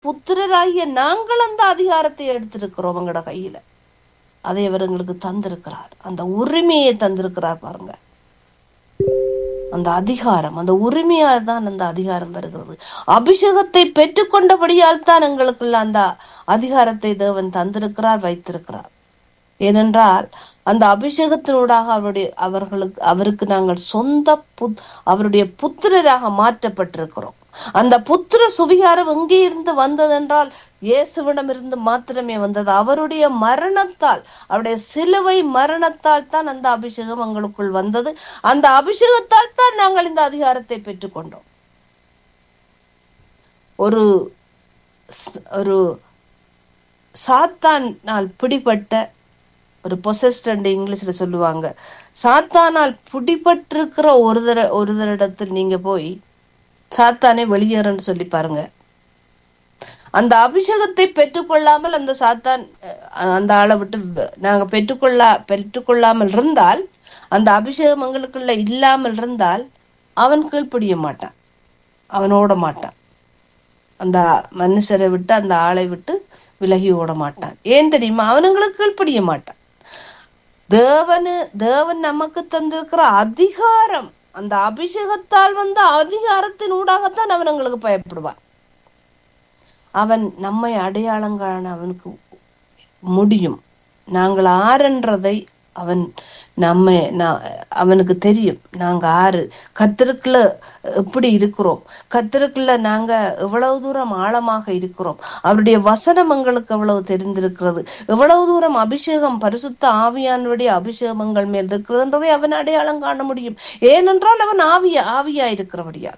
புத்திரராகிய நாங்கள் அந்த அதிகாரத்தை எடுத்திருக்கிறோம் எங்களோட கையில அதை அவர் எங்களுக்கு தந்திருக்கிறார் அந்த உரிமையை தந்திருக்கிறார் பாருங்க அந்த அதிகாரம் அந்த உரிமையால் தான் அந்த அதிகாரம் வருகிறது அபிஷேகத்தை பெற்றுக்கொண்டபடியால் தான் எங்களுக்குள்ள அந்த அதிகாரத்தை தேவன் தந்திருக்கிறார் வைத்திருக்கிறார் ஏனென்றால் அந்த அபிஷேகத்தினூடாக அவருடைய அவர்களுக்கு அவருக்கு நாங்கள் சொந்த புத் அவருடைய புத்திரராக மாற்றப்பட்டிருக்கிறோம் அந்த புத்திர சுவிகாரம் எங்கே இருந்து வந்ததென்றால் இயேசுவிடமிருந்து மாத்திரமே வந்தது அவருடைய மரணத்தால் அவருடைய சிலுவை மரணத்தால் தான் அந்த அபிஷேகம் எங்களுக்குள் வந்தது அந்த அபிஷேகத்தால் தான் நாங்கள் இந்த அதிகாரத்தை பெற்றுக்கொண்டோம் ஒரு ஸ்- ஒரு சாத்தானால் பிடிபட்ட ஒரு பொசஸ்ட் இங்கிலீஷ்ல சொல்லுவாங்க சாத்தானால் பிடிபட்டிருக்கிற ஒரு தர ஒரு தரிடத்தில் நீங்க போய் சாத்தானே வெளியேறன்னு சொல்லி பாருங்க அந்த அபிஷேகத்தை பெற்றுக்கொள்ளாமல் அந்த சாத்தான் அஹ், அந்த ஆளை விட்டு வ- நாங்க பெற்றுக்கொள்ளா பெற்றுக்கொள்ளாமல் இருந்தால் அந்த அபிஷேகம் எங்களுக்குள்ள இல்லாமல் இருந்தால் அவன் கீழ்ப்படிய மாட்டான் அவன் ஓட மாட்டான் அந்த மனுஷரை விட்டு அந்த ஆளை விட்டு விலகி ஓட மாட்டான் ஏன் தெரியுமா அவனுங்களுக்கு கீழ்ப்படிய மாட்டான் தேவனு தேவன் நமக்கு தந்திருக்கிற அதிகாரம் அந்த அபிஷேகத்தால் வந்த அதிகாரத்தின் ஊடாகத்தான் அவன் எங்களுக்கு பயப்படுவான் அவன் நம்மை அடையாளம் காண அவனுக்கு முடியும் நாங்கள் ஆறுன்றதை அவன் நம்ம நா- அவனுக்கு தெரியும் நாங்க ஆறு கத்திருக்குள்ள எப்படி இருக்கிறோம் கத்திருக்குள்ள நாங்க எவ்வளவு தூரம் ஆழமாக இருக்கிறோம் அவருடைய வசனம் எங்களுக்கு எவ்வளவு தெரிந்திருக்கிறது எவ்வளவு தூரம் அபிஷேகம் பரிசுத்த ஆவியானுடைய அபிஷேகங்கள் மேல் இருக்கிறதுன்றதை அவன் அடையாளம் காண முடியும் ஏனென்றால் அவன் ஆவியா ஆவியா இருக்கிறபடியா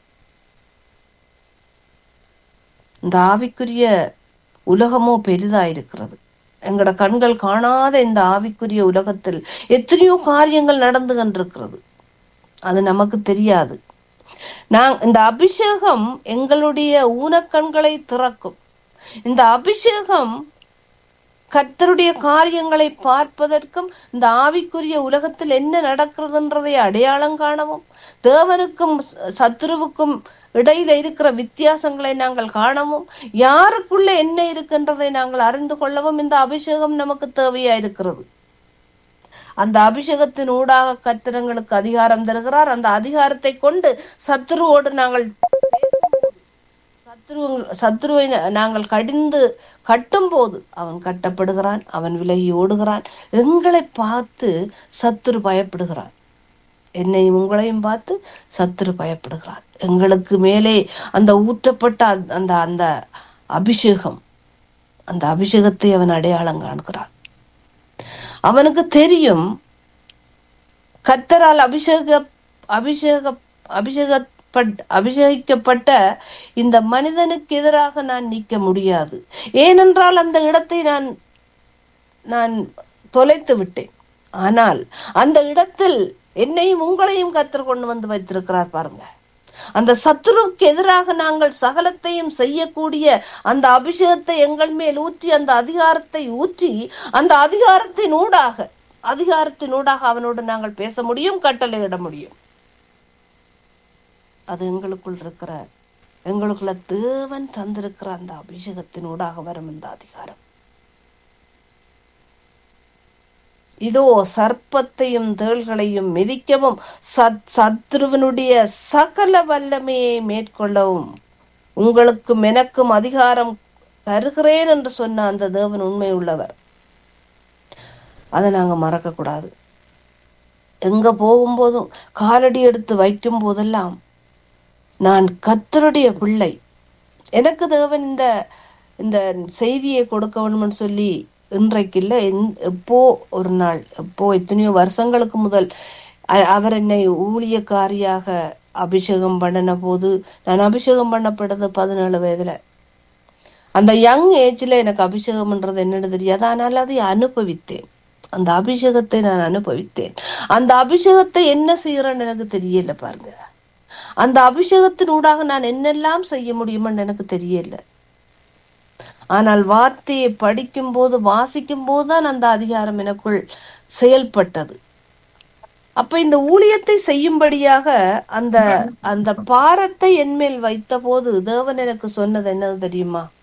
இந்த ஆவிக்குரிய உலகமோ பெரிதா இருக்கிறது எங்களோட கண்கள் காணாத இந்த ஆவிக்குரிய உலகத்தில் எத்தனையோ காரியங்கள் நடந்து கொண்டிருக்கிறது அது நமக்கு தெரியாது நான் இந்த அபிஷேகம் எங்களுடைய ஊனக்கண்களை திறக்கும் இந்த அபிஷேகம் கர்த்தருடைய காரியங்களை பார்ப்பதற்கும் இந்த ஆவிக்குரிய உலகத்தில் என்ன நடக்கிறதுன்றதை அடையாளம் காணவும் தேவனுக்கும் ச- சத்துருவுக்கும் இடையில இருக்கிற வித்தியாசங்களை நாங்கள் காணவும் யாருக்குள்ள என்ன இருக்கின்றதை நாங்கள் அறிந்து கொள்ளவும் இந்த அபிஷேகம் நமக்கு தேவையா இருக்கிறது அந்த அபிஷேகத்தின் ஊடாக கத்திரங்களுக்கு அதிகாரம் தருகிறார் அந்த அதிகாரத்தை கொண்டு சத்துருவோடு நாங்கள் சத்ரு சத்ருவை நா- நாங்கள் கடிந்து கட்டும் போது அவன் கட்டப்படுகிறான் அவன் விலகி ஓடுகிறான் எங்களை பார்த்து சத்துரு பயப்படுகிறான் என்னையும் உங்களையும் பார்த்து சத்துரு பயப்படுகிறான் எங்களுக்கு மேலே அந்த ஊற்றப்பட்ட அந்த- அந்த அந்த அபிஷேகம் அந்த அபிஷேகத்தை அவன் அடையாளம் காண்கிறான் அவனுக்கு தெரியும் கத்தரால் அபிஷேக அபிஷேக அபிஷேகப்பட் அபிஷேகிக்கப்பட்ட இந்த மனிதனுக்கு எதிராக நான் நிற்க முடியாது ஏனென்றால் அந்த இடத்தை நான் நான் தொலைத்து விட்டேன் ஆனால் அந்த இடத்தில் என்னையும் உங்களையும் கத்தர் கொண்டு வந்து வைத்திருக்கிறார் பாருங்க அந்த சத்துருவுக்கு எதிராக நாங்கள் சகலத்தையும் செய்யக்கூடிய அந்த அபிஷேகத்தை எங்கள் மேல் ஊற்றி அந்த அதிகாரத்தை ஊற்றி அந்த அதிகாரத்தின் ஊடாக அதிகாரத்தின் ஊடாக அவனோடு நாங்கள் பேச முடியும் கட்டளையிட முடியும் அது எங்களுக்குள் இருக்கிற எங்களுக்குள்ள தேவன் தந்திருக்கிற அந்த அபிஷேகத்தின் ஊடாக வரும் இந்த அதிகாரம் இதோ சர்ப்பத்தையும் தேள்களையும் மிதிக்கவும் சத் சத்ருவனுடைய சகல வல்லமையை மேற்கொள்ளவும் உங்களுக்கும் எனக்கும் அதிகாரம் தருகிறேன் என்று சொன்ன அந்த தேவன் உண்மை உள்ளவர் அதை நாங்க மறக்க கூடாது எங்க போகும்போதும் காலடி எடுத்து வைக்கும் போதெல்லாம் நான் கத்தருடைய பிள்ளை எனக்கு தேவன் இந்த இந்த செய்தியை கொடுக்க வேணும்னு சொல்லி இன்றைக்கு இல்லை எந்- எப்போ ஒரு நாள் எப்போ எத்தனையோ வருஷங்களுக்கு முதல் அ- அவர் என்னை ஊழியக்காரியாக அபிஷேகம் பண்ணின போது நான் அபிஷேகம் பண்ணப்பட்டது பதினேழு வயதுல அந்த யங் ஏஜ்ல எனக்கு அபிஷேகம்ன்றது என்னன்னு தெரியாது ஆனால் அதை அனுபவித்தேன் அந்த அபிஷேகத்தை நான் அனுபவித்தேன் அந்த அபிஷேகத்தை என்ன செய்யறேன்னு எனக்கு தெரியல பாருங்க அந்த அபிஷேகத்தின் ஊடாக நான் என்னெல்லாம் செய்ய முடியுமென்னு எனக்கு தெரியல ஆனால் வார்த்தையை படிக்கும் போது வாசிக்கும் போதுதான் அந்த அதிகாரம் எனக்குள் செயல்பட்டது அப்ப இந்த ஊழியத்தை செய்யும்படியாக அந்த அந்த பாரத்தை என்மேல் வைத்த போது தேவன் எனக்கு சொன்னது என்னது தெரியுமா